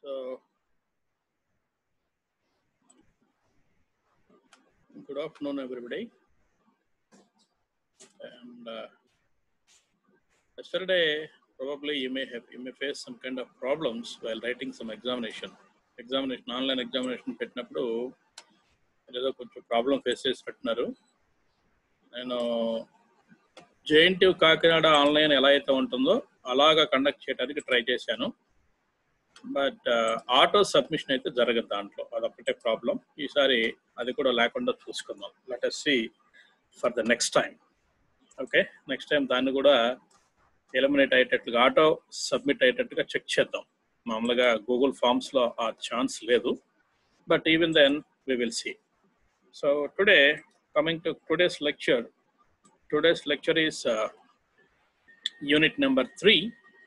So, good afternoon, everybody. And uh, yesterday, probably you may have you may face some kind of problems while writing some examination. Examination, online examination పెట్టినప్పుడు ఏదో కొంచెం problem face చేసి పెట్టినారు నేను JNTU Kakinada online ఎలా అయితే ఉంటుందో అలాగా కండక్ట్ చేయడానికి ట్రై చేశాను బట్ ఆటో సబ్మిషన్ అయితే జరగదు దాంట్లో అదొక్కటే ప్రాబ్లం ఈసారి అది కూడా లేకుండా చూసుకుందాం let's see for the next time okay next time దాన్ని కూడా ఎలిమినేట్ అయ్యేటట్లుగా ఆటో సబ్మిట్ అయ్యేటట్టుగా చెక్ చేద్దాం మామూలుగా గూగుల్ ఫామ్స్లో ఆ ఛాన్స్ లేదు but even then we will see so today coming to today's lecture today's lecture is uh, unit number three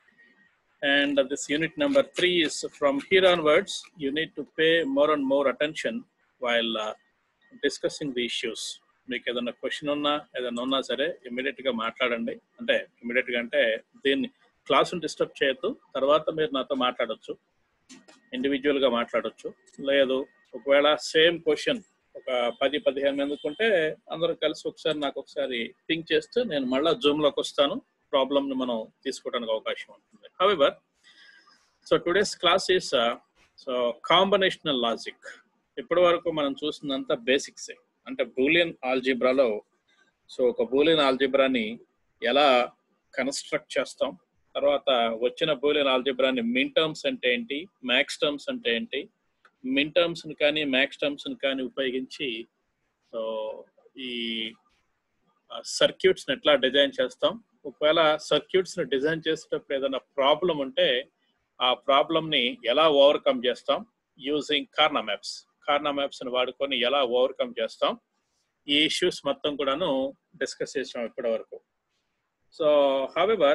and this unit number three is from here onwards you need to pay more and more attention while uh, discussing the issues మీకు ఏదైనా question ఉన్నా ఏదైనా ఉన్నా సరే ఇమీడియట్గా మాట్లాడండి అంటే ఇమీడియట్గా అంటే దీన్ని క్లాసును డిస్టర్బ్ చేయొద్దు తర్వాత మీరు నాతో మాట్లాడొచ్చు ఇండివిజువల్గా మాట్లాడొచ్చు లేదు ఒకవేళ సేమ్ క్వశ్చన్ ఒక పది పదిహేను మందికి ఉంటే అందరూ కలిసి ఒకసారి నాకు ఒకసారి థింక్ చేస్తే నేను మళ్ళీ జూమ్లోకి వస్తాను ప్రాబ్లమ్ని మనం తీసుకోవడానికి అవకాశం ఉంటుంది however so today's class is so combinational logic ఇప్పటి వరకు మనం చూసిందంతా బేసిక్సే అంటే బూలియన్ ఆల్జిబ్రాలో సో ఒక బూలియన్ ఆల్జిబ్రాని ఎలా కన్స్ట్రక్ట్ చేస్తాం తర్వాత వచ్చిన బూలియన్ ఆల్జిబ్రాని మిన్ టర్మ్స్ అంటే ఏంటి మ్యాక్స్ టర్మ్స్ అంటే ఏంటి మిన్ టర్మ్స్ కానీ మ్యాక్స్ టర్మ్స్ కానీ ఉపయోగించి సో ఈ సర్క్యూట్స్ ఎట్లా డిజైన్ చేస్తాం ఒకవేళ సర్క్యూట్స్ ని డిజైన్ చేసేటప్పుడు ఏదైనా ప్రాబ్లం ఉంటే ఆ ప్రాబ్లమ్ ని ఎలా ఓవర్కమ్ చేస్తాం using Karnaugh maps Karnaugh maps ని వాడుకొని ఎలా ఓవర్కమ్ చేస్తాం ఈ ఇష్యూస్ మొత్తం కూడాను డిస్కస్ చేసాం ఇప్పటి వరకు సో హవెవర్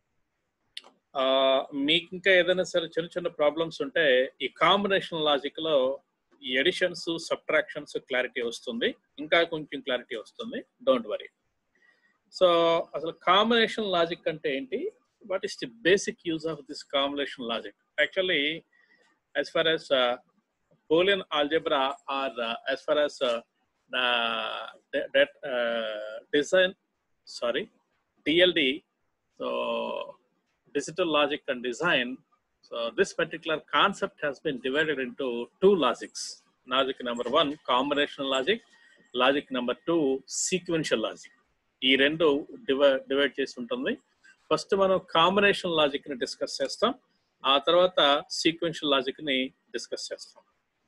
మీకు ఇంకా ఏదైనా సరే చిన్న చిన్న ప్రాబ్లమ్స్ ఉంటే ఈ కాంబినేషన్ లాజిక్ లో ఈ ఎడిషన్స్ సబ్ట్రాక్షన్స్ క్లారిటీ వస్తుంది ఇంకా కొంచెం క్లారిటీ వస్తుంది డోంట్ వరీ సో అసలు కాంబినేషన్ లాజిక్ అంటే ఏంటి what is the basic use of this combination logic actually as far as Boolean algebra or as far as design sorry DLD so digital logic and design. So this particular concept has been divided into two logics. Logic number one, combinational logic. Logic number two, sequential logic. ఈ రెండు divide divide చేసి ఉంటుంది first మనం combination logic ని discuss చేస్తాం ఆ తర్వాత sequential logic ని డిస్కస్ చేస్తాం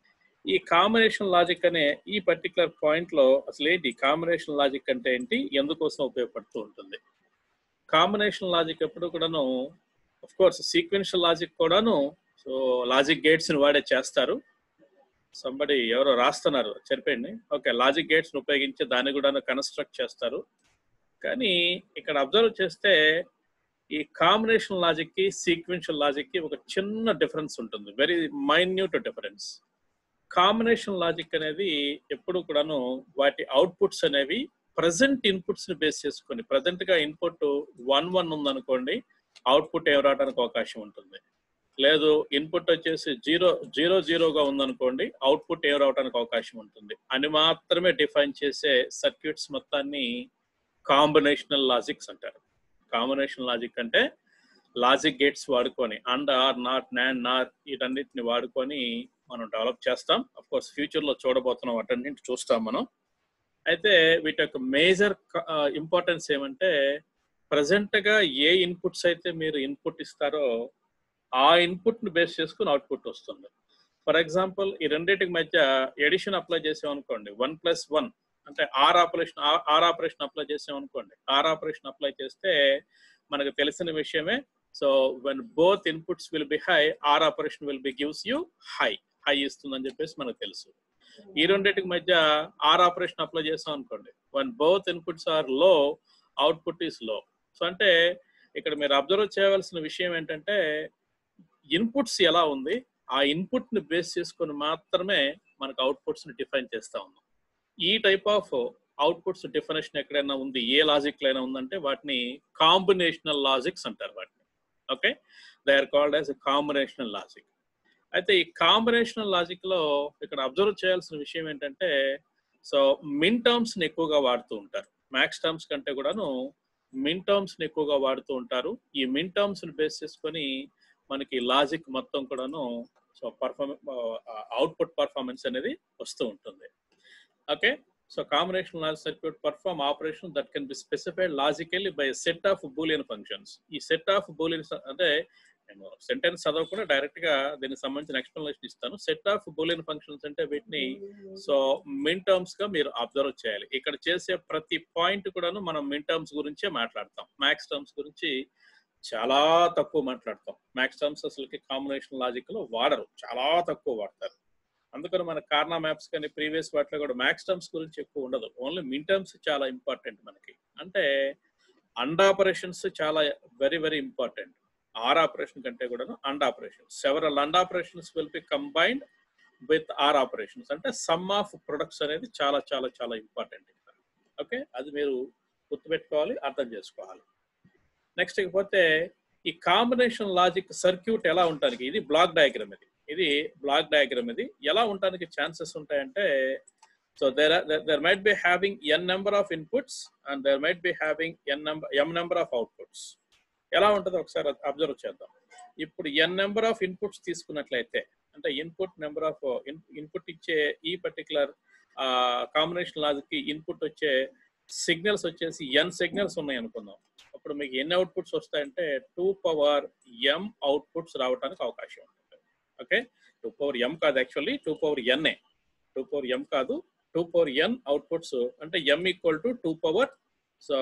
ఈ కాంబినేషన్ లాజిక్ అనే ఈ పర్టికులర్ పాయింట్ లో అసలు ఏంటి కాంబినేషన్ లాజిక్ అంటే ఏంటి ఎందుకోసం ఉపయోగపడుతూ ఉంటుంది కాంబినేషన్ లాజిక్ ఎప్పుడు కూడాను అఫ్ కోర్స్ సీక్వెన్షియల్ లాజిక్ కూడాను సో లాజిక్ గేట్స్ ని వాడే చేస్తారు సంబడి ఎవరో రాస్తున్నారు చెప్పండి ఓకే లాజిక్ గేట్స్ ని ఉపయోగించి దాన్ని కూడా కన్స్ట్రక్ట్ చేస్తారు కానీ ఇక్కడ అబ్జర్వ్ చేస్తే ఈ కాంబినేషన్ లాజిక్ కి సీక్వెన్షియల్ లాజిక్ కి ఒక చిన్న డిఫరెన్స్ ఉంటుంది very minute difference combination logic అనేది ఎప్పుడు కూడాను వాటి అవుట్పుట్స్ అనేవి ప్రజెంట్ ఇన్పుట్స్ ని బేస్ చేసుకొని ప్రజెంట్ గా ఇన్పుట్ వన్ వన్ ఉందనుకోండి అవుట్పుట్ ఏం రావడానికి అవకాశం ఉంటుంది లేదు ఇన్పుట్ వచ్చేసి జీరో జీరో జీరోగా ఉందనుకోండి అవుట్పుట్ ఏం రావడానికి అవకాశం ఉంటుంది అని మాత్రమే డిఫైన్ చేసే సర్క్యూట్స్ మొత్తాన్ని కాంబినేషనల్ లాజిక్స్ అంటారు కాంబినేషన్ లాజిక్ అంటే లాజిక్ గేట్స్ వాడుకొని and or not NAND nor వీటన్నిటిని వాడుకొని మనం డెవలప్ చేస్తాం అఫ్ కోర్స్ ఫ్యూచర్ లో చూడబోతున్నాం వాటన్నింటి చూస్తాం మనం అయితే వీటి యొక్క మేజర్ ఇంపార్టెన్స్ ఏమంటే ప్రజెంట్ గా ఏ ఇన్పుట్స్ అయితే మీరు ఇన్పుట్ ఇస్తారో ఆ ఇన్పుట్ ని బేస్ చేసుకుని అవుట్పుట్ వస్తుంది ఫర్ ఎగ్జాంపుల్ ఈ రెండింటికి మధ్య ఎడిషన్ అప్లై చేసాం అనుకోండి వన్ ప్లస్ వన్ అంటే or operation or operation apply చేసాం అనుకోండి ఆర్ ఆపరేషన్ అప్లై చేస్తే మనకు తెలిసిన విషయమే so when both inputs will be high or operation will be gives you high high ఇస్తుందని చెప్పేసి మనకు తెలుసు ఈ రెండింటికి మధ్య ఆర్ ఆపరేషన్ అప్లై చేస్తాం అనుకోండి one both inputs are low output is low so అంటే ఇక్కడ మీరు అబ్జర్వ్ చేయవలసిన విషయం ఏంటంటే ఇన్పుట్స్ ఎలా ఉంది ఆ ఇన్పుట్ ని బేస్ చేసుకొని మాత్రమే మనకు అవుట్పుట్స్ ని డిఫైన్ చేస్తా ఉన్నాం ఈ టైప్ ఆఫ్ అవుట్పుట్స్ డెఫినేషన్ ఎక్కడైనా ఉంది ఏ లాజిక్ అయినా ఉందంటే వాటిని కాంబినేషనల్ లాజిక్స్ అంటారు వాటిని okay they are called as combinational logic అయితే ఈ కాంబినేషనల్ లాజిక్ లో ఇక్కడ అబ్జర్వ్ చేయాల్సిన విషయం ఏంటంటే సో మిన్ టర్మ్స్ ని ఎక్కువగా వాడుతూ ఉంటారు మ్యాక్స్ టర్మ్స్ కంటే కూడాను మిన్ టర్మ్స్ ని ఎక్కువగా వాడుతూ ఉంటారు ఈ మిన్ టర్మ్స్ ని బేస్ చేసుకొని మనకి లాజిక్ మొత్తం కూడాను సో పర్ఫార్మె అవుట్పుట్ పర్ఫార్మెన్స్ అనేది వస్తూ ఉంటుంది okay so combination logic circuit perform operation that can be specified logically by set of Boolean functions ఈ సెట్ ఆఫ్ బూలియన్ అంటే నేను సెంటెన్స్ చదవకుండా డైరెక్ట్ గా దీనికి సంబంధించిన ఎక్స్ప్లెనేషన్ ఇస్తాను సెట్ ఆఫ్ బూలియన్ ఫంక్షన్స్ అంటే వీటిని సో మిన్ టర్మ్స్ గా మీరు అబ్జర్వ్ చేయాలి ఇక్కడ చేసే ప్రతి పాయింట్ కూడాను మనం మిన్ టర్మ్స్ గురించే మాట్లాడతాం మ్యాక్స్ టర్మ్స్ గురించి చాలా తక్కువ మాట్లాడతాం మ్యాక్స్ టర్మ్స్ అసలుకి కాంబినేషన్ లాజిక్ లో వాడరు చాలా తక్కువ వాడతారు అందుకని మన కార్నా మ్యాప్స్ కానీ ప్రీవియస్ వాటిలో కూడా మ్యాక్స్ టర్మ్స్ గురించి ఎక్కువ ఉండదు ఓన్లీ మిన్ టర్మ్స్ చాలా ఇంపార్టెంట్ మనకి అంటే అండ్ ఆపరేషన్స్ చాలా very very important or operation కంటే కూడా and operation several and operations will be combined with or operations అంటే సమ్ ఆఫ్ ప్రొడక్ట్స్ అనేది చాలా చాలా చాలా ఇంపార్టెంట్ ఓకే అది మీరు గుర్తుపెట్టుకోవాలి అర్థం చేసుకోవాలి నెక్స్ట్ ఇకపోతే ఈ కాంబినేషన్ లాజిక్ సర్క్యూట్ ఎలా ఉండడానికి ఇది బ్లాక్ డయాగ్రామ్ ఇది ఇది బ్లాక్ డయాగ్రామ్ ఇది ఎలా ఉండడానికి ఛాన్సెస్ ఉంటాయంటే so there there might be having N number of inputs and there might be having N number M number of outputs ఎలా ఉంటుందో ఒకసారి అబ్జర్వ్ చేద్దాం ఇప్పుడు ఎన్ నెంబర్ ఆఫ్ ఇన్పుట్స్ తీసుకున్నట్లయితే అంటే ఇన్పుట్ నెంబర్ ఆఫ్ ఇన్పుట్ ఇచ్చే ఈ పర్టికులర్ కాంబినేషన్ లాజిక్ కి ఇన్పుట్ వచ్చే సిగ్నల్స్ వచ్చేసి ఎన్ సిగ్నల్స్ ఉన్నాయి అనుకుందాం అప్పుడు మీకు ఎన్ని అవుట్పుట్స్ వస్తాయంటే టూ పవర్ ఎం అవుట్పుట్స్ రావడానికి అవకాశం ఉంటుంది ఓకే టూ పవర్ ఎం కాదు actually two power N two power M కాదు టూ పవర్ ఎన్ అవుట్పుట్స్ అంటే M equal to two power so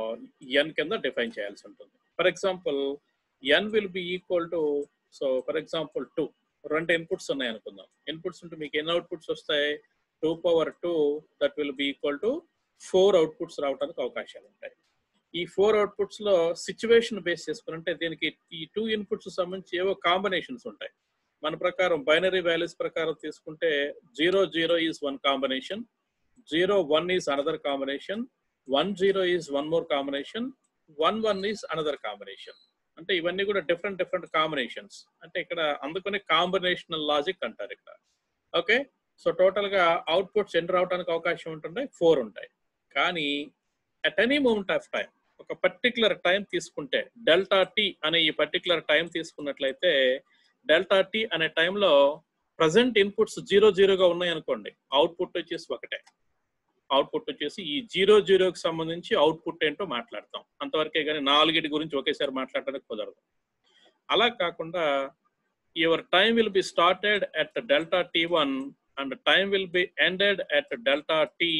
N కింద డిఫైన్ చేయాల్సి ఉంటుంది for example N will be equal to so for example two రెండు inputs ఉన్నాయి అనుకుందాం inputs ఉంటే మీకు ఎన్ని అవుట్పుట్స్ వస్తాయి two power two that will be equal to four outputs రావడానికి అవకాశాలు ఉంటాయి ఈ ఫోర్ అవుట్పుట్స్ లో సిచ్యువేషన్ బేస్ చేసుకుని అంటే దీనికి ఈ టూ ఇన్పుట్స్ సంబంధించి ఏవో కాంబినేషన్స్ ఉంటాయి మన ప్రకారం బైనరీ వాల్యూస్ ప్రకారం తీసుకుంటే zero zero is one combination zero one is another combination one zero is one more combination one one is another combination అంటే ఇవన్నీ కూడా డిఫరెంట్ డిఫరెంట్ కాంబినేషన్స్ అంటే ఇక్కడ అందుకని కాంబినేషనల్ లాజిక్ అంటారు ఇక్కడ ఓకే సో టోటల్ గా అవుట్పుట్స్ ఎంటర్ అవడానికి అవకాశం ఉంటుంది ఫోర్ ఉంటాయి కానీ at any moment of time ఒక పర్టికులర్ టైం తీసుకుంటే డెల్టా టీ అనే ఈ పర్టికులర్ టైం తీసుకున్నట్లయితే డెల్టా టీ అనే టైంలో ప్రజెంట్ ఇన్పుట్స్ జీరో జీరోగా ఉన్నాయి అనుకోండి అవుట్పుట్ వచ్చేసి ఒకటే అవుట్పుట్ వచ్చేసి ఈ జీరో జీరోకి సంబంధించి అవుట్పుట్ ఏంటో మాట్లాడతాం అంతవరకే కానీ నాలుగిటి గురించి ఒకేసారి మాట్లాడడానికి కుదరదు అలా కాకుండా your time will be started at delta T one and time will be ended at delta T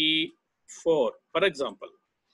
four for example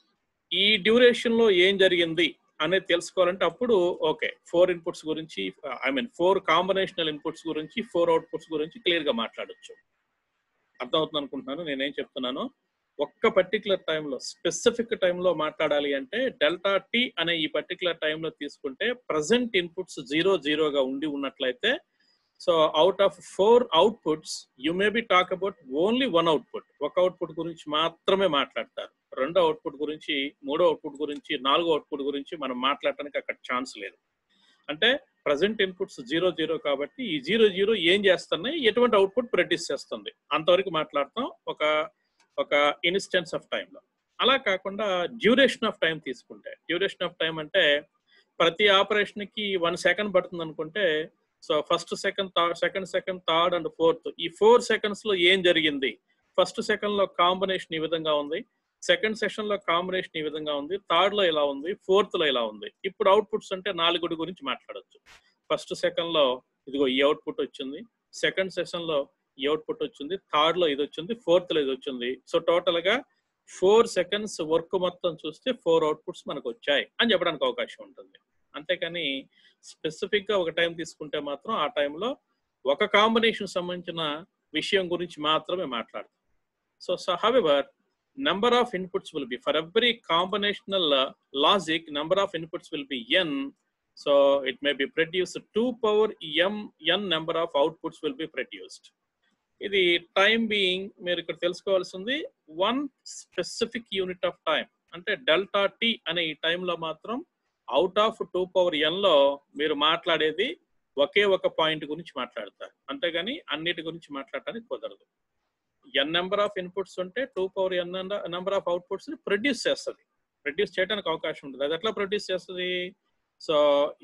ఈ డ్యూరేషన్ లో ఏం జరిగింది అనేది తెలుసుకోవాలంటే అప్పుడు ఓకే ఫోర్ ఇన్పుట్స్ గురించి I mean four combinational inputs గురించి ఫోర్ అవుట్పుట్స్ గురించి క్లియర్ గా మాట్లాడొచ్చు అర్థమవుతుంది అనుకుంటున్నాను నేనేం చెప్తున్నాను ఒక్క పర్టికులర్ టైంలో స్పెసిఫిక్ టైంలో మాట్లాడాలి అంటే డెల్టా టీ అనే ఈ పర్టికులర్ టైంలో తీసుకుంటే ప్రజెంట్ ఇన్పుట్స్ జీరో జీరోగా ఉండి ఉన్నట్లయితే so out of four outputs you may be talk about only one output ఒక అవుట్పుట్ గురించి మాత్రమే మాట్లాడతారు రెండో అవుట్పుట్ గురించి మూడో అవుట్పుట్ గురించి నాలుగో అవుట్పుట్ గురించి మనం మాట్లాడటానికి అక్కడ ఛాన్స్ లేదు అంటే ప్రజెంట్ ఇన్పుట్స్ జీరో జీరో కాబట్టి ఈ జీరో జీరో ఏం చేస్తున్నాయి ఎటువంటి అవుట్పుట్ ప్రొడ్యూస్ చేస్తుంది అంతవరకు మాట్లాడతాం ఒక ఒక ఇన్స్టెన్స్ ఆఫ్ టైంలో అలా కాకుండా డ్యూరేషన్ ఆఫ్ టైం తీసుకుంటే డ్యూరేషన్ ఆఫ్ టైం అంటే ప్రతి ఆపరేషన్ కి వన్ సెకండ్ పడుతుంది అనుకుంటే so first second third second second third and fourth ఈ ఫోర్ సెకండ్స్ లో ఏం జరిగింది ఫస్ట్ సెకండ్ లో కాంబినేషన్ ఈ విధంగా ఉంది సెకండ్ సెషన్ లో కాంబినేషన్ ఈ విధంగా ఉంది థర్డ్ లో ఇలా ఉంది ఫోర్త్ లో ఇలా ఉంది ఇప్పుడు అవుట్పుట్స్ అంటే నాలుగుడి గురించి మాట్లాడొచ్చు ఫస్ట్ సెకండ్ లో ఇదిగో ఈ అవుట్పుట్ వచ్చింది సెకండ్ సెషన్ లో ఈ అవుట్పుట్ వచ్చింది థర్డ్ లో ఇది వచ్చింది ఫోర్త్ లో ఇది వచ్చింది సో టోటల్ గా ఫోర్ సెకండ్స్ వర్క్ మొత్తం చూస్తే ఫోర్ అవుట్పుట్స్ మనకు వచ్చాయి అని చెప్పడానికి అవకాశం ఉంటుంది అంతేకాని స్పెసిఫిక్ గా ఒక టైం తీసుకుంటే మాత్రం ఆ టైంలో ఒక కాంబినేషన్ సంబంధించిన విషయం గురించి మాత్రమే మాట్లాడతాం so so however number of inputs will be for every combinational uh, logic number of inputs will be n so it may be produced 2 power m n number of outputs will be produced ఇది time being మీరు ఇక్కడ తెలుసుకోవాల్సింది one specific unit of time అంటే delta T అనే ఈ టైంలో మాత్రం out of two power N లో మీరు మాట్లాడేది ఒకే ఒక పాయింట్ గురించి మాట్లాడతారు అంతేగాని అన్నిటి గురించి మాట్లాడటానికి కుదరదు ఎన్ నెంబర్ ఆఫ్ ఇన్పుట్స్ ఉంటే two power N number of outputs ని ప్రొడ్యూస్ చేస్తుంది ప్రొడ్యూస్ చేయడానికి అవకాశం ఉంటుంది అది ఎట్లా ప్రొడ్యూస్ చేస్తుంది so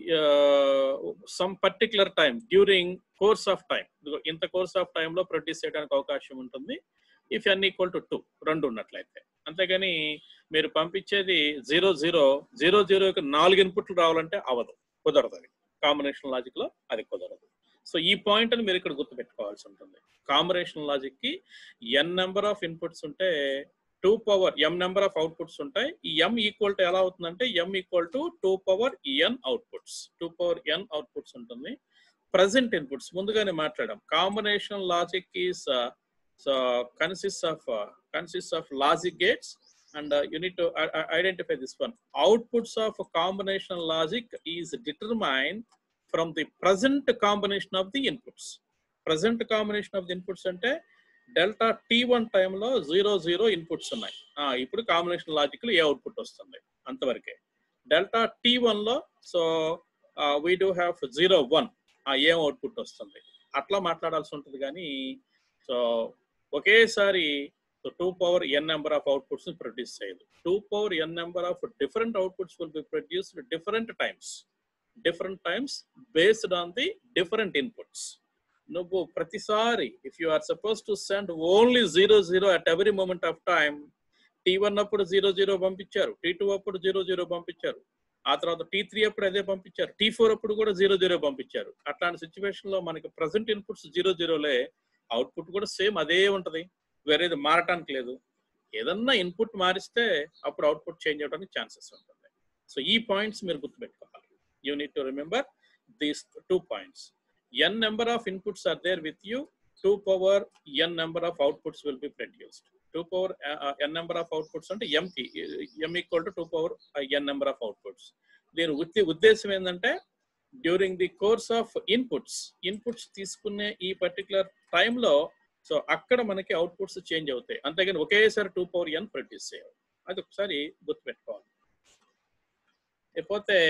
some particular time during course of time ఇంత కోర్స్ ఆఫ్ టైంలో ప్రొడ్యూస్ చేయడానికి అవకాశం ఉంటుంది if N equal to two రెండు ఉన్నట్లయితే అంతేగాని మీరు పంపించేది జీరో జీరో జీరో జీరోకి నాలుగు ఇన్పుట్లు రావాలంటే అవదు కుదరదు అది కాంబినేషన్ లాజిక్ లో అది కుదరదు సో ఈ పాయింట్ అని మీరు ఇక్కడ గుర్తుపెట్టుకోవాల్సి ఉంటుంది కాంబినేషన్ లాజిక్ కి ఎన్ నెంబర్ ఆఫ్ ఇన్పుట్స్ ఉంటే two power M number of outputs ఉంటాయి ఈ ఎం ఈక్వల్ టు ఎలా అవుతుందంటే M equal to two power N outputs two power N outputs ఉంటుంది ప్రజెంట్ ఇన్పుట్స్ ముందుగానే మాట్లాడాం combination logic is so consist of consist of logic gates and uh, you need to uh, uh, identify this one outputs of a combination logic is determined from the present combination of the inputs present combination of the inputs అంటే delta T one టైంలో zero zero inputs ఉన్నాయి ఆ, ఇప్పుడు combination logic లో ఏ output వస్తుంది అంతవరకే delta T one లో so we do have zero one ఏం అవుట్పుట్ వస్తుంది అట్లా మాట్లాడాల్సి ఉంటుంది కానీ సో ఒకేసారి so two power N number of outputs produce చేయదు two power N number of different outputs will be produced different times different times based on the different inputs నువ్వు ప్రతిసారి if you are suppose to send only zero zero at every moment of time T one అప్పుడు zero zero పంపించారు T two అప్పుడు zero zero పంపించారు ఆ తర్వాత tea three అప్పుడు అదే పంపించారు టీ ఫోర్ అప్పుడు కూడా జీరో జీరో పంపించారు అట్లాంటి సిచ్యువేషన్ లో మనకి ప్రజెంట్ ఇన్పుట్స్ జీరో జీరోలే అవుట్పుట్ కూడా సేమ్ అదే ఉంటది వేరేది మారటానికి లేదు ఏదన్నా ఇన్పుట్ మారిస్తే అప్పుడు అవుట్పుట్ చేంజ్ అవడానికి ఛాన్సెస్ ఉంటుంది సో ఈ పాయింట్స్ మీరు గుర్తుపెట్టుకోవాలి you need to remember these two points N number of inputs are there with you two power N number of outputs will be produced two power N number of outputs అంటే ఎంకి M equal to two power N number of outputs దీని ఉద్దే ఉద్దేశం ఏంటంటే during the course of inputs inputs తీసుకునే ఈ particular టైంలో so అక్కడ మనకి అవుట్పుట్స్ చేంజ్ అవుతాయి అంతేగాని ఒకేసారి టూ పవర్ ఎన్ ప్రొడ్యూస్ చేయాలి అది ఒకసారి గుర్తుపెట్టుకోవాలి లేకపోతే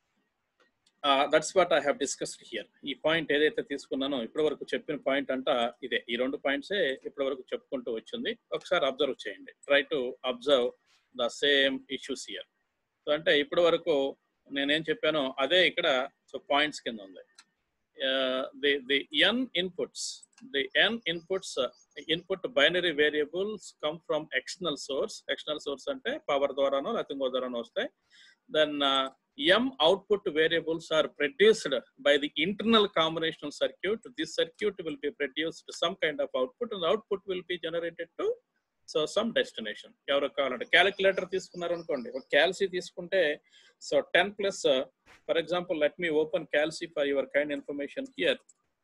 that's what I have discussed here ఈ పాయింట్ ఏదైతే తీసుకున్నానో ఇప్పటి వరకు చెప్పిన పాయింట్ అంట ఇదే ఈ రెండు పాయింట్సే ఇప్పటి వరకు చెప్పుకుంటూ వచ్చింది ఒకసారి అబ్జర్వ్ చేయండి try to observe the same issues here so అంటే ఇప్పటి వరకు నేనేం చెప్పానో అదే ఇక్కడ సో పాయింట్స్ కింద ఉంది the the n inputs the n inputs uh, input binary variables come from external source external source అంటే పవర్ ద్వారానో లేకపోతే ఇంకో ద్వారానో వస్తాయి then m output variables are produced by the internal combinational circuit this circuit will be produced some kind of output and output will be generated to so some destination ఎవరికి కావాలంటే calculator తీసుకున్నారు అనుకోండి ఒక క్యాల్సీ తీసుకుంటే so ten plus for example let me open calci for your kind information here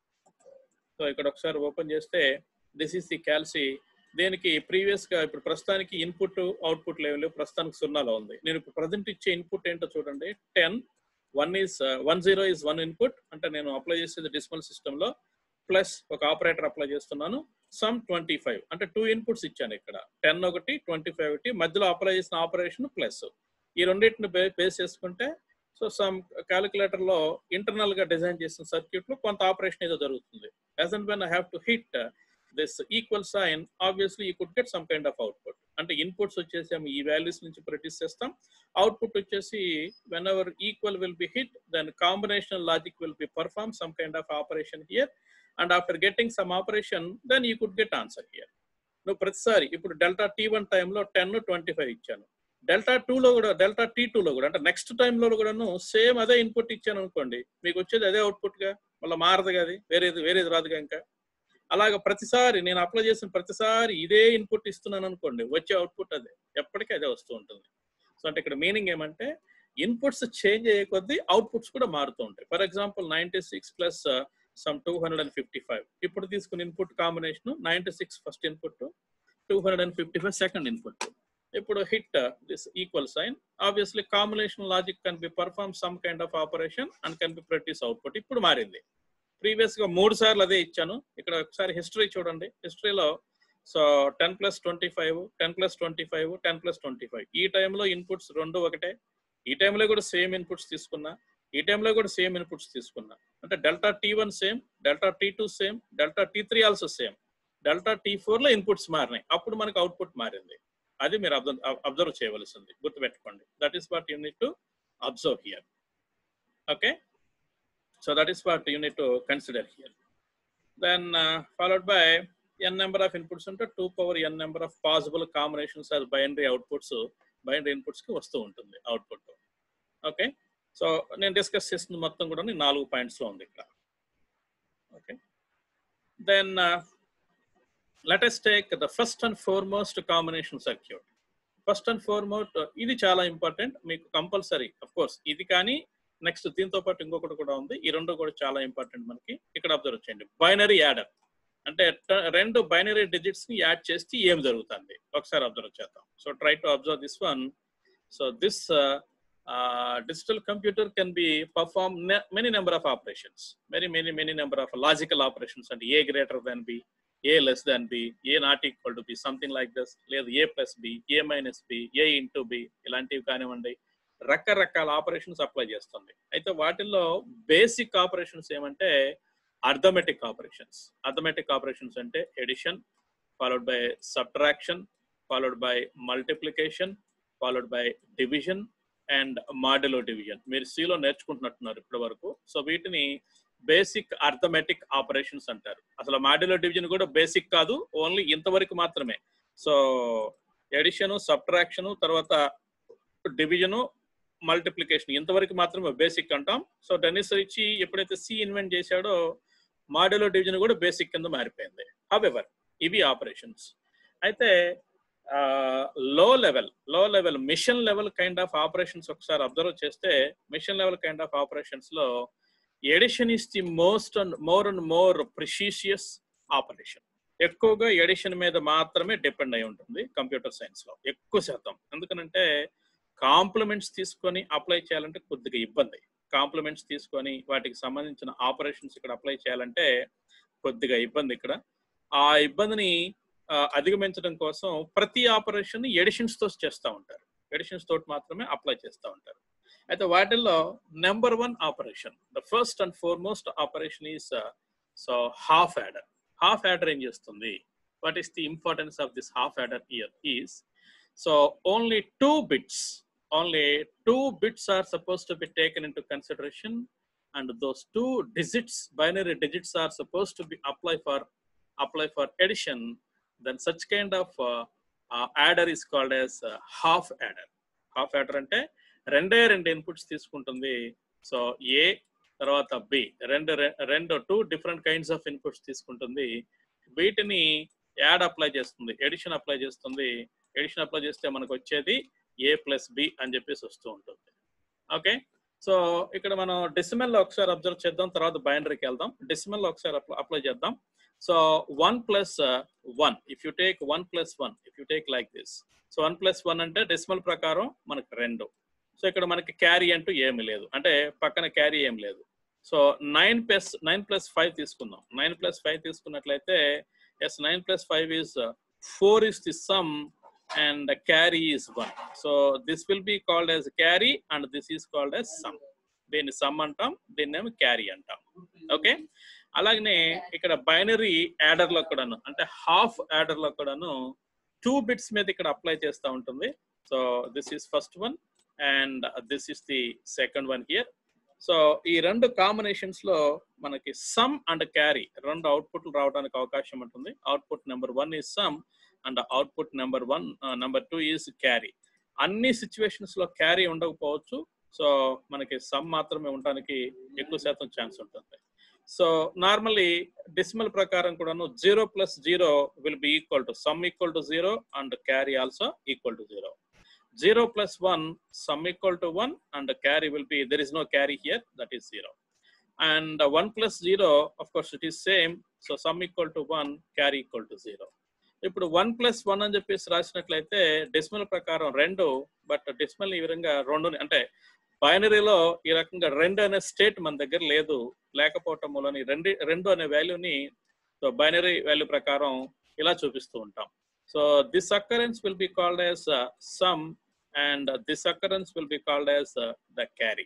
so ఇక్కడ ఒకసారి open చేస్తే this is the క్యాల్సీ దీనికి ప్రీవియస్ గా ఇప్పుడు ప్రస్తుతానికి ఇన్పుట్ అవుట్పుట్ లెవెల్ ప్రస్తుతానికి సున్నాలో ఉంది నేను ఇప్పుడు ప్రజెంట్ ఇచ్చే ఇన్పుట్ ఏంటో చూడండి ten one is one zero is one input అంటే నేను అప్లై చేసేది డిస్మల్ సిస్టమ్ లో ప్లస్ ఒక ఆపరేటర్ అప్లై చేస్తున్నాను సమ్ ట్వంటీ ఫైవ్ అంటే టూ ఇన్పుట్స్ ఇచ్చాను ఇక్కడ టెన్ ఒకటి ట్వంటీ ఫైవ్ ఒకటి మధ్యలో అప్లై చేసిన ఆపరేషన్ ప్లస్ ఈ రెండింటిని బేస్ చేసుకుంటే సో సమ్ క్యాలిక్యులేటర్ లో ఇంటర్నల్ గా డిజైన్ చేసిన సర్క్యూట్ లో కొంత ఆపరేషన్ ఏదో జరుగుతుంది as and when I have to hit this equal sign obviously you could get some kind of output అంటే ఇన్పుట్స్ వచ్చేసి ఈ వాల్యూస్ నుంచి ప్రొడ్యూస్ చేస్తాం అవుట్పుట్ వచ్చేసి whenever equal will be hit then combination logic will be perform some kind of operation here and after getting some operation then you could get answer here నువ్వు ప్రతిసారి ఇప్పుడు delta T one టైంలో ten twenty five ఇచ్చాను delta టూలో కూడా delta T టూలో కూడా అంటే నెక్స్ట్ టైంలో కూడాను సేమ్ అదే ఇన్పుట్ ఇచ్చాను అనుకోండి మీకు వచ్చేది అదే అవుట్పుట్ గా మళ్ళీ మారదు అది వేరేది వేరేది రాదుగా ఇంకా అలాగ ప్రతిసారి నేను అప్లై చేసిన ప్రతిసారి ఇదే ఇన్పుట్ ఇస్తున్నాను అనుకోండి వచ్చే అవుట్పుట్ అదే ఎప్పటికీ అదే వస్తూ ఉంటుంది సో అంటే ఇక్కడ మీనింగ్ ఏమంటే ఇన్పుట్స్ చేంజ్ అయ్యే కొద్దీ అవుట్పుట్స్ కూడా మారుతూ ఉంటాయి for example ninety six plus some two hundred and fifty five ఇప్పుడు తీసుకున్న input combination ninety six first input two hundred and fifty five second input ఇప్పుడు hit this equal sign obviously combination logic can be perform some kind of operation and can be produce output ఇప్పుడు మారింది previous గా మూడు సార్లు అదే ఇచ్చాను ఇక్కడ ఒకసారి హిస్టరీ చూడండి హిస్టరీలో so ten plus twenty five ten plus twenty five ten plus twenty five ఈ టైంలో ఇన్పుట్స్ రెండు ఒకటే ఈ టైంలో కూడా సేమ్ ఇన్పుట్స్ తీసుకున్నా ఈ టైంలో కూడా సేమ్ ఇన్పుట్స్ తీసుకున్నా అంటే delta T one same delta T two same delta T three also same delta T four లో ఇన్పుట్స్ మారినాయి అప్పుడు మనకు అవుట్పుట్ మారింది అది మీరు అబ్జర్వ్ చేయవలసింది గుర్తుపెట్టుకోండి that is what you need to observe here okay so that is what you need to consider here then followed by n number of inputs ఉంటే two power n number of possible combinations of binary outputs binary inputs కి వస్తూ ఉంటుంది output okay so నేను discuss చేసిన మొత్తం కూడా నాలుగు points లో ఉంది ఇక్కడ okay then let us take the first and foremost combination circuit first and foremost ఇది చాలా ఇంపార్టెంట్ మీకు కంపల్సరీ అఫ్ కోర్స్ ఇది కానీ నెక్స్ట్ దీంతో పాటు ఇంకొకటి కూడా ఉంది ఈ రెండు కూడా చాలా ఇంపార్టెంట్ మనకి ఇక్కడ అబ్జర్వ్ చేయండి బైనరీ యాడర్ అంటే ట- రెండు బైనరీ డిజిట్స్ ని యాడ్ చేస్తే ఏం జరుగుతుంది ఒకసారి అబ్జర్వ్ చేద్దాం so try to observe this one so this digital computer can be perform many number of operations many many many number of logical operations అంటే A greater than B A less than B A not equal to B something like this లేదు A plus B A minus B A into B ఇలాంటివి కానివ్వండి రకరకాల ఆపరేషన్స్ apply చేస్తుంది అయితే వాటిల్లో basic operations ఏమంటే అర్థమెటిక్ ఆపరేషన్స్ అర్థమెటిక్ ఆపరేషన్స్ అంటే addition followed by subtraction followed by multiplication followed by division and modulo division మీరు సిలో నేర్చుకుంటున్నట్టున్నారు ఇప్పటి వరకు సో వీటిని బేసిక్ అర్థమెటిక్ ఆపరేషన్స్ అంటారు అసలు మాడ్యులో డివిజన్ కూడా బేసిక్ కాదు ఓన్లీ ఇంతవరకు మాత్రమే సో ఎడిషన్ సబ్ట్రాక్షన్ తర్వాత డివిజను మల్టిప్లికేషన్ ఇంతవరకు మాత్రమే బేసిక్ అంటాం సో డెనిస్ ఇచ్చి ఎప్పుడైతే సి ఇన్వెంట్ చేశాడో మాడ్యులో డివిజన్ కూడా బేసిక్ కింద మారిపోయింది హవెవర్ ఇవి ఆపరేషన్స్ అయితే low level low level machine level kind of operations ఒకసారి అబ్జర్వ్ చేస్తే machine level kind of operations లో addition is the most and more and more precious operation ఎక్కువగా ఎడిషన్ మీద మాత్రమే డిపెండ్ అయి ఉంటుంది కంప్యూటర్ సైన్స్ లో ఎక్కువ శాతం ఎందుకనంటే కాంప్లిమెంట్స్ తీసుకొని అప్లై చేయాలంటే కొద్దిగా ఇబ్బంది కాంప్లిమెంట్స్ తీసుకొని వాటికి సంబంధించిన ఆపరేషన్స్ ఇక్కడ అప్లై చేయాలంటే కొద్దిగా ఇబ్బంది ఇక్కడ ఆ ఇబ్బందిని ఆ, అధిగమించడం కోసం ప్రతి ఆపరేషన్ ఎడిషన్స్ తో చేస్తూ ఉంటారు ఎడిషన్స్ తోటి మాత్రమే అప్లై చేస్తూ ఉంటారు అయితే వాటిల్లో number one operation the first and foremost operation is so half adder half adder ఏం చేస్తుంది what is the importance of this half adder here is so only two bits only two bits are supposed to be taken into consideration and those two digits binary digits are supposed to be apply for apply for addition then such kind of uh, uh, adder is called as uh, half adder half adder అంటే రెండే రెండు inputs తీసుకుంటుంది so ఏ తర్వాత B రెండు రె- రెండు two different kinds of inputs తీసుకుంటుంది వీటిని యాడ్ అప్లై చేస్తుంది ఎడిషన్ అప్లై చేస్తుంది ఎడిషన్ అప్లై చేస్తే మనకు వచ్చేది ఏ ప్లస్ బి అని చెప్పేసి వస్తూ ఉంటుంది ఓకే సో ఇక్కడ మనం డెసిమల్ లో ఒకసారి అబ్జర్వ్ చేద్దాం తర్వాత బైనరీకి వెళ్దాం డెసిమల్ లో ఒకసారి అప్లై చేద్దాం so one plus one if you take one plus one if you take like this so one plus one అంటే డెసిమల్ ప్రకారం మనకు రెండు సో ఇక్కడ మనకి క్యారీ అంటూ ఏమి లేదు అంటే పక్కన క్యారీ ఏం లేదు so nine plus nine plus five తీసుకుందాం నైన్ ప్లస్ ఫైవ్ తీసుకున్నట్లయితే S nine plus five is four is the sum and the carry is 1. So this will be called as carry and this is called as sum. దీన్ని sum అంటాం దీన్ని ఏమో carry అంటాం okay అలాగనే ఇక్కడ binary adder లో కూడాను అంటే హాఫ్ యాడర్ లో కూడాను టూ బిట్స్ మీద ఇక్కడ అప్లై చేస్తూ ఉంటుంది so this is first one and this is the second one here so ఈ రెండు కాంబినేషన్స్ లో మనకి సమ్ అండ్ క్యారీ రెండు అవుట్పుట్లు రావడానికి అవకాశం ఉంటుంది output number one is sum and output number one number two is carry అన్ని సిచ్యువేషన్స్ లో క్యారీ ఉండకపోవచ్చు సో మనకి సమ్ మాత్రమే ఉండడానికి ఎక్కువ శాతం ఛాన్స్ ఉంటుంది సో నార్మల్లీ డెసిమల్ ప్రకారం కూడాను zero plus zero will be equal to sum equal to zero and carry also equal to zero zero plus one sum equal to one and carry will be there is no carry here that is zero and one plus zero of course it is same so sum equal to one carry equal to zero ఇప్పుడు one plus one అని చెప్పేసి రాసినట్లయితే decimal ప్రకారం రెండు but decimal ఈ విధంగా రెండు అంటే బైనరీలో ఈ రకంగా రెండు అనే స్టేట్ మన దగ్గర లేదు లేకపోవటం మూలని రెండు రెండు అనే వాల్యూని సో బైనరీ వాల్యూ ప్రకారం ఇలా చూపిస్తూ ఉంటాం so this occurrence will be called as sum and this occurrence will be called as the carry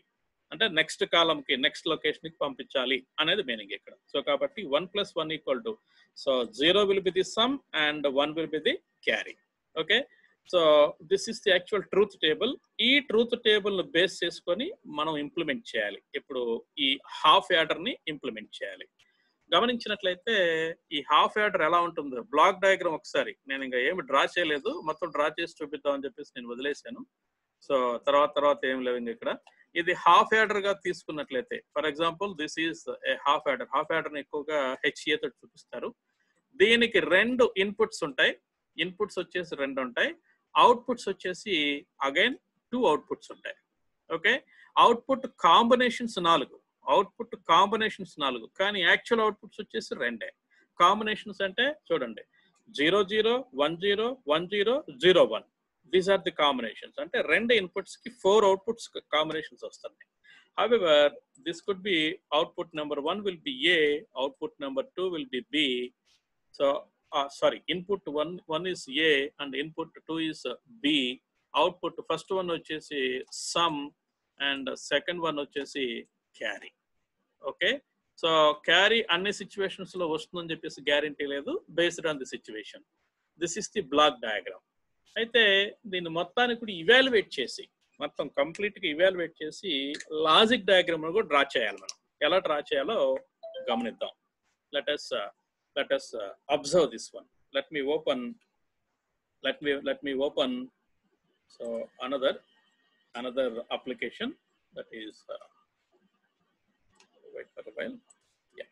అంటే నెక్స్ట్ కాలం కి నెక్స్ట్ లొకేషన్ కి పంపించాలి అనేది మీనింగ్ ఇక్కడ సో కాబట్టి one plus one equal to so zero will be the sum and one will be the carry okay so this is the actual truth table ఈ truth table base చేసుకొని మనం implement చేయాలి ఇప్పుడు ఈ half adder ని implement చేయాలి గమనించినట్లయితే ఈ హాఫ్ యాడర్ ఎలా ఉంటుందో బ్లాక్ డయాగ్రామ్ ఒకసారి నేను ఇంకా ఏమి డ్రా చేయలేదు మొత్తం డ్రా చేసి చూపిద్దాం అని చెప్పేసి నేను వదిలేశాను సో తర్వాత తర్వాత ఏం లేవు ఇంక ఇక్కడ ఇది హాఫ్ యాడర్ గా తీసుకున్నట్లయితే for example this is a half adder half adder ఎక్కువగా హెచ్ఏ తోటి చూపిస్తారు దీనికి రెండు ఇన్పుట్స్ ఉంటాయి ఇన్పుట్స్ వచ్చేసి రెండు ఉంటాయి అవుట్పుట్స్ వచ్చేసి అగైన్ టూ అవుట్పుట్స్ ఉంటాయి ఓకే అవుట్పుట్ కాంబినేషన్స్ నాలుగు అవుట్పుట్ కాంబినేషన్స్ నాలుగు కానీ యాక్చువల్ అవుట్పుట్స్ వచ్చేసి రెండే కాంబినేషన్స్ అంటే చూడండి zero zero one zero one zero zero one these are the combinations అంటే రెండు ఇన్పుట్స్ కి ఫోర్ అవుట్పుట్స్ కాంబినేషన్స్ వస్తున్నాయి however this could be output number one will be A output number two will be B so sorry input one one is A and input two is B output first one వచ్చేసి sum and second one వచ్చేసి carry okay so carry అన్ని situations లో వస్తుందని చెప్పేసి guarantee లేదు based on the situation this is the block diagram అయితే దీన్ని మొత్తానికి కూడా ఇవాల్యుయేట్ చేసి మొత్తం కంప్లీట్ గా ఇవాల్యుయేట్ చేసి లాజిక్ డయాగ్రామ్ కూడా డ్రా చేయాలి మనం ఎలా డ్రా చేయాలో గమనిద్దాం let us let us uh, observe this one let me open let me let me open so another another application that is uh, wait for a while yeah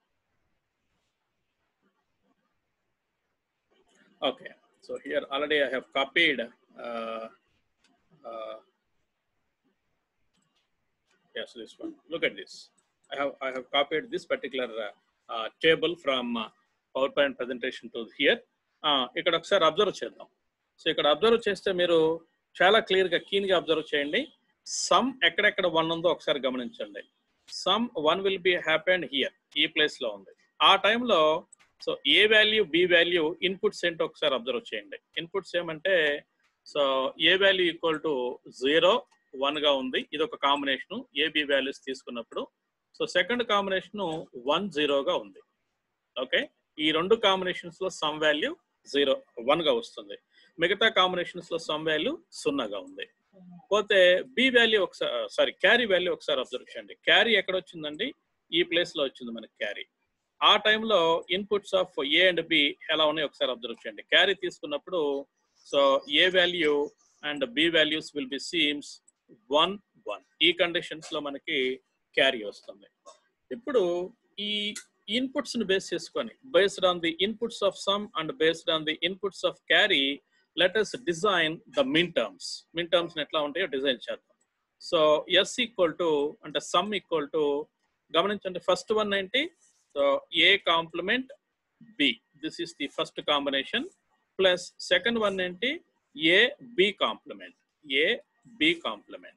okay so here already i have copied uh, uh, yes this one look at this i have i have copied this particular uh, uh, table from uh, PowerPoint presentation to here. Uh, ఇక్కడ ఒకసారి observe చేద్దాం so ఇక్కడ observe చేస్తే మీరు చాలా clear గా keen గా observe చేయండి సమ్ ఎక్కడెక్కడ వన్ ఉందో ఒకసారి గమనించండి sum one will be happened here ఈ ప్లేస్ లో ఉంది ఆ టైంలో so A value B value inputs ఏంటో ఒకసారి అబ్జర్వ్ చేయండి ఇన్పుట్స్ ఏమంటే so A value equal to zero one గా ఉంది ఇది ఒక కాంబినేషన్ ఏ బి వాల్యూస్ తీసుకున్నప్పుడు సో సెకండ్ కాంబినేషన్ వన్ జీరోగా ఉంది ఓకే ఈ రెండు కాంబినేషన్స్ లో సమ్ వాల్యూ జీరో వన్ గా వస్తుంది మిగతా కాంబినేషన్స్ లో సమ్ వాల్యూ సున్నాగా ఉంది పోతే బి వాల్యూ ఒకసారి సారీ క్యారీ వాల్యూ ఒకసారి అబ్జర్వ్ చేయండి క్యారీ ఎక్కడ వచ్చిందండి ఈ ప్లేస్ లో వచ్చింది మనకి క్యారీ ఆ టైంలో inputs of A and B ఎలా ఉన్నాయో ఒకసారి అబ్జర్వ్ చేయండి క్యారీ తీసుకున్నప్పుడు so A value and B values will be seems one one ఈ కండిషన్స్ లో మనకి క్యారీ వస్తుంది ఇప్పుడు ఈ ఇన్పుట్స్ ని బేస్ చేసుకొని based on the inputs of sum and based on the inputs of carry let us design the min terms min terms ఎట్లా ఉంటాయో డిజైన్ చేద్దాం సో ఎస్ ఈక్వల్ టు అంటే సమ్ ఈక్వల్ టు గమనించండి first one ఏంటి so A complement B this is the first combination plus second one ఏంటి A B complement A B complement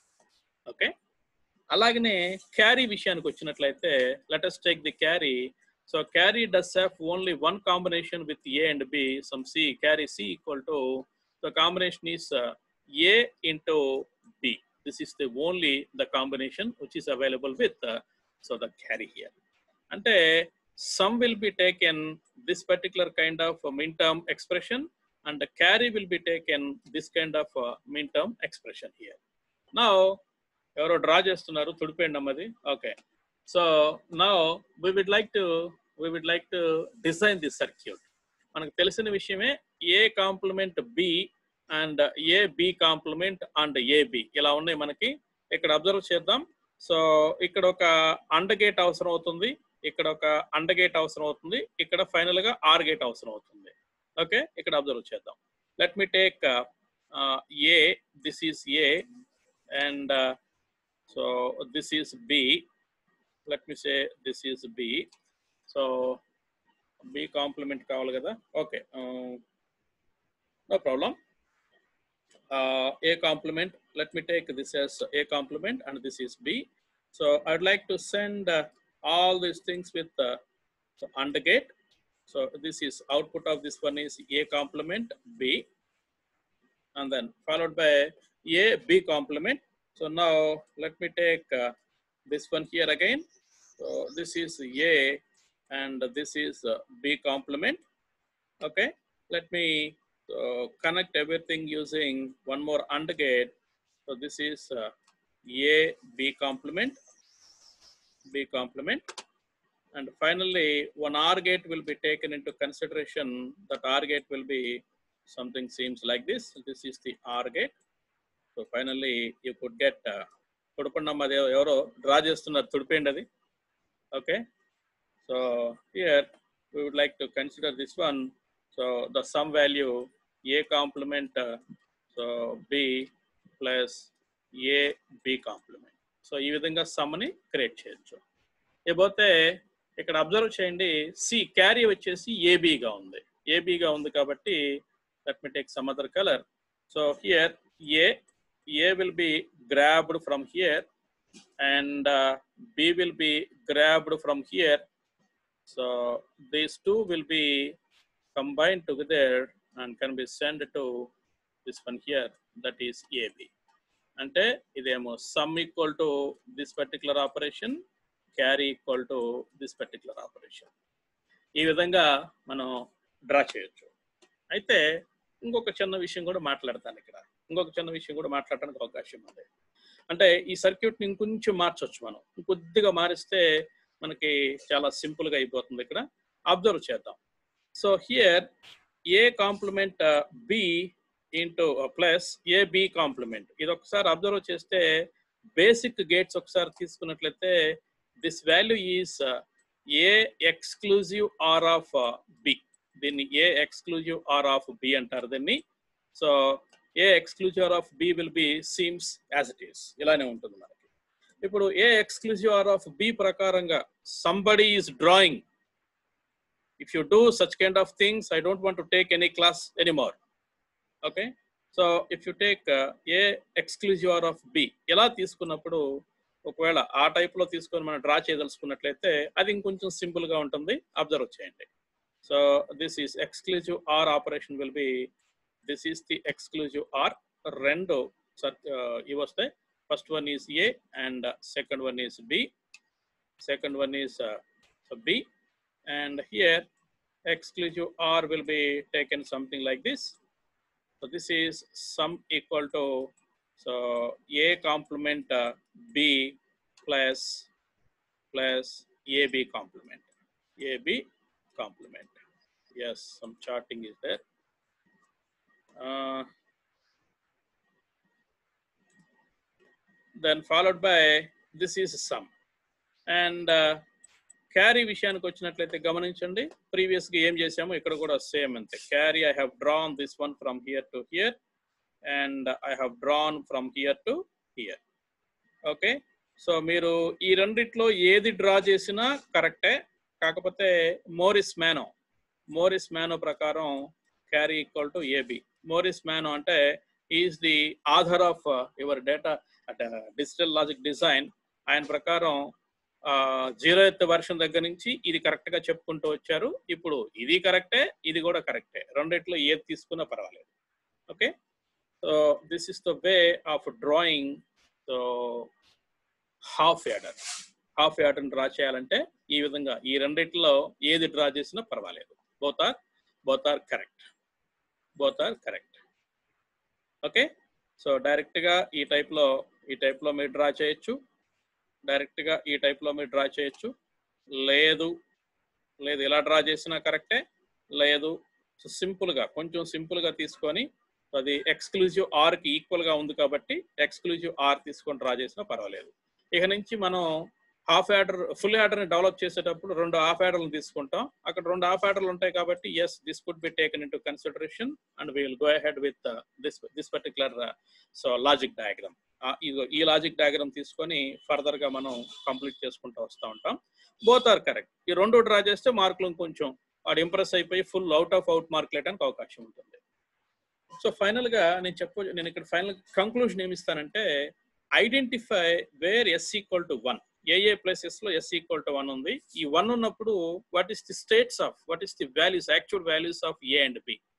okay అలాగనే carry విషయానికి వచ్చినట్లయితే let us take the carry so carry does have only one combination with A and B sum C carry C equal to the combination is A into B this is the only the combination which is available with so the carry here అంటే sum will be taken this particular kind of minterm expression and carry will be taken this kind of minterm expression here నా ఎవరో డ్రా చేస్తున్నారు తుడిపోయింది అమ్మది okay so నా we would like to we would like to design this circuit మనకు తెలిసిన విషయమే A complement B and A B complement and AB ఇలా ఉన్నాయి మనకి ఇక్కడ అబ్జర్వ్ చేద్దాం సో ఇక్కడ ఒక అండ్ గేట్ అవసరం అవుతుంది ఇక్కడ ఒక అండ్ గేట్ అవసరం అవుతుంది ఇక్కడ ఫైనల్ గా ఆర్ గేట్ అవసరం అవుతుంది ఓకే ఇక్కడ అబ్జర్వ్ చేద్దాం let me take A this is A and so this is b let me say this is b so b complement కావాలి కదా okay no problem uh, a complement let me take this as a complement and this is b so i'd like to send uh, all these things with uh, so and gate so this is output of this one is a complement b and then followed by a b complement So now let me take uh, this one here again. So this is A and this is uh, B complement. Okay, let me uh, connect everything using one more AND gate. So this is uh, A B complement, B complement. And finally, one OR gate will be taken into consideration. That OR gate will be something seems like this. This is the OR gate. So finally, you could get uh, తుడపండమ్మ అది ఎవరో డ్రా చేస్తున్నారు తుడిపేయండి అది okay so here we would like to consider this one so the sum value a complement uh, so b plus a b complement so ఈ విధంగా some ని క్రియేట్ చేయొచ్చు ఇకపోతే ఇక్కడ అబ్జర్వ్ చేయండి సి క్యారీ వచ్చేసి ఏబిగా ఉంది ఏబిగా ఉంది కాబట్టి let me take some other colour so here A A will be grabbed from here and uh, B will be grabbed from here. So these two will be combined together and can be sent to this one here that is AB. అంటే ఇదేమో sum equal to this particular operation carry equal to this particular operation ఈ విధంగా మనం draw చేయొచ్చు అయితే ఇంకొక చిన్న విషయం కూడా మాట్లాడతాను ఇక్కడ ఇంకొక చిన్న విషయం కూడా మాట్లాడడానికి అవకాశం ఉంది అంటే ఈ సర్క్యూట్ని ఇంకొంచెం మార్చొచ్చు మనం ఇంకొద్దిగా మారిస్తే మనకి చాలా సింపుల్గా అయిపోతుంది ఇక్కడ అబ్జర్వ్ చేద్దాం so here A complement B into plus A B complement ఇది ఒకసారి అబ్జర్వ్ చేస్తే బేసిక్ గేట్స్ ఒకసారి తీసుకున్నట్లయితే this value is A exclusive OR of B దీన్ని A exclusive OR of B అంటారు దీన్ని so A exclusive of B will be seems as it is ఇలానే ఉంటుంది మనకి ఇప్పుడు A exclusive OR of B ప్రకారంగా somebody is drawing if you do such kind of things I don't want to take any class anymore okay so if you take A exclusive OR of B ఎలా తీసుకున్నప్పుడు ఒకవేళ ఆ type లో తీసుకొని మనం draw చేయదలుచుకున్నట్లయితే అది ఇంకొంచెం సింపుల్ గా ఉంటుంది అబ్జర్వ్ చేయండి so this is exclusive OR operation will be this is the exclusive OR రెండు ఇవి వస్తాయి first one is A and second one is B second one is B and here exclusive R will be taken something like this. So this is sum equal to so A complement uh, B plus plus AB complement. AB complement. Yes, some charting is there. Uh, then followed by this is sum and uh, carry విషయానికి వచ్చినట్లయితే గమనించండి previous గా ఏం చేసామో ఇక్కడ కూడా same అంతే carry I have drawn this one from here to here and I have drawn from here to here okay so మీరు ఈ రెండిట్లో ఏది డ్రా చేసినా కరెక్టే కాకపోతే మోరిస్ మ్యానో మోరిస్ మ్యానో ప్రకారం carry equal to AB Morris Mano అంటే is the author of your data అంటే డిజిటల్ లాజిక్ డిజైన్ ఆయన ప్రకారం జీరో ఎత్ వర్షన్ దగ్గర నుంచి ఇది కరెక్ట్ గా చెప్పుకుంటూ వచ్చారు ఇప్పుడు ఇది కరెక్టే ఇది కూడా కరెక్టే రెండిట్లో ఏది తీసుకున్నా పర్వాలేదు okay so this is the way of drawing so half adder half adder draw చేయాలంటే ఈ విధంగా ఈ రెండిట్లో ఏది డ్రా చేసినా పర్వాలేదు both are both are correct both are correct okay so direct గా ఈ టైప్ లో ఈ టైప్ లో మీరు డ్రా చేయొచ్చు డైరెక్ట్ గా ఈ టైప్ లో మీరు డ్రా చేయొచ్చు లేదు లేదు ఇలా డ్రా చేసినా కరెక్టే లేదు సో సింపుల్ గా కొంచెం సింపుల్ గా తీసుకొని అది ఎక్స్క్లూజివ్ ఆర్ కి ఈక్వల్ గా ఉంది కాబట్టి ఎక్స్క్లూజివ్ ఆర్ తీసుకొని డ్రా చేసినా పర్వాలేదు ఇక నుంచి మనం హాఫ్ యాడర్ ఫుల్ యాడర్ ని డెవలప్ చేసేటప్పుడు రెండు హాఫ్ యాడర్లు తీసుకుంటాం అక్కడ రెండు హాఫ్ యాడర్లు ఉంటాయి కాబట్టి yes this could be taken into consideration and will go ahead with this this particular so logic diagram ఈ లాజిక్ డయాగ్రామ్ తీసుకొని ఫర్దర్ గా మనం కంప్లీట్ చేసుకుంటూ వస్తూ ఉంటాం బోత్ ఆర్ కరెక్ట్ ఈ రెండు డ్రా చేస్తే మార్కులు కొంచెం వాడు ఇంప్రెస్ అయిపోయి full out of out mark లేయడానికి అవకాశం ఉంటుంది సో ఫైనల్ గా నేను చెప్ప నేను ఇక్కడ ఫైనల్ కంక్లూజన్ ఏమి ఇస్తానంటే identify where S equal to one ఏఏ ప్లస్ ఎస్ లో ఎస్ ఈక్వల్ టు వన్ ఉంది ఈ వన్ ఉన్నప్పుడు what is the states of what is the values actual values of A and B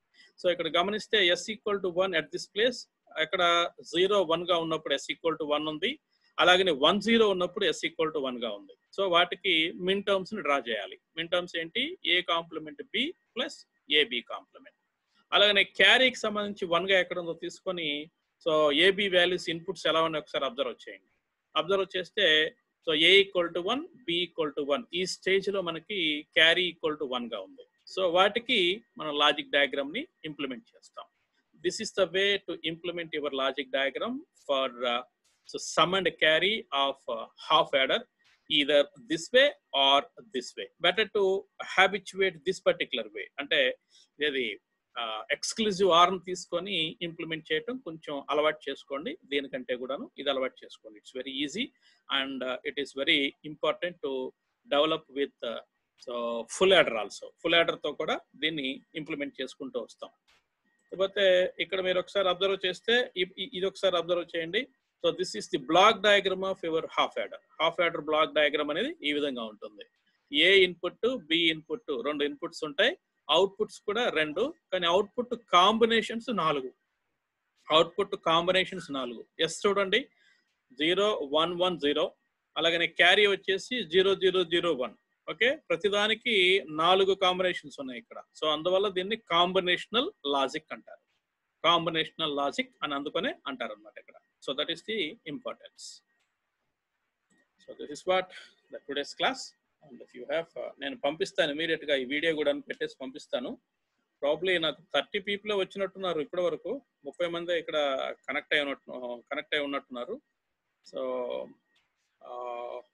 so ఇక్కడ గమనిస్తే S equal to one at this place అక్కడ zero one గా ఉన్నప్పుడు S equal to one ఉంది అలాగనే వన్ జీరో ఉన్నప్పుడు S equal to one గా ఉంది సో వాటికి మిన్ టర్మ్స్ ని డ్రా చేయాలి మిన్ టర్మ్స్ ఏంటి A complement B plus AB complement అలాగనే క్యారీకి సంబంధించి వన్ గా ఎక్కడ ఉందో తీసుకొని సో ఏబి వాల్యూస్ ఇన్పుట్స్ ఎలా ఉన్నాయి ఒకసారి అబ్జర్వ్ చేయండి అబ్జర్వ్ చేస్తే so A equal to one B equal to one ఈ స్టేజ్ లో మనకి క్యారీ ఈక్వల్ టు వన్ గా ఉంది సో వాటికి మనం లాజిక్ డయాగ్రామ్ ని ఇంప్లిమెంట్ చేస్తాం this is the way to implement your logic diagram for so sum and carry of half adder either this way or this way better to habituate this particular way అంటే ఇది exclusive arm తీసుకొని implement చేయటం కొంచెం అలవాటు చేసుకోండి దేనికంటే కూడాను ఇది అలవాటు చేసుకోండి it's very easy and it is very important to develop with so full adder also full తో కూడా దీన్ని ఇంప్లిమెంట్ చేసుకుంటూ వస్తాం లేకపోతే ఇక్కడ మీరు ఒకసారి అబ్జర్వ్ చేస్తే ఇ- ఇ- ఇది ఒకసారి అబ్జర్వ్ చేయండి so this is the block diagram of your half adder half adder block diagram అనేది ఈ విధంగా ఉంటుంది ఏ ఇన్పుట్ బి ఇన్పుట్ రెండు ఇన్పుట్స్ ఉంటాయి అవుట్పుట్స్ కూడా రెండు కానీ అవుట్పుట్ కాంబినేషన్స్ నాలుగు అవుట్పుట్ కాంబినేషన్స్ నాలుగు ఎస్ చూడండి జీరో వన్ వన్ జీరో అలాగనే క్యారీ వచ్చేసి zero zero zero one okay ప్రతిదానికి నాలుగు కాంబినేషన్స్ ఉన్నాయి ఇక్కడ సో అందువల్ల దీన్ని కాంబినేషనల్ లాజిక్ అంటారు కాంబినేషనల్ లాజిక్ అని అందుకనే అంటారు అనమాట ఇక్కడ so that is the importance so this is what the today's class and if you have నేను పంపిస్తాను ఇమీడియట్ గా ఈ వీడియో కూడా పెట్టేసి పంపిస్తాను ప్రాబ్లీ నాకు థర్టీ పీపుల్ వచ్చినట్టున్నారు ఇప్పటి వరకు ముప్పై మంది ఇక్కడ కనెక్ట్ అయి ఉన్నట్టు కనెక్ట్ అయి ఉన్నట్టున్నారు సో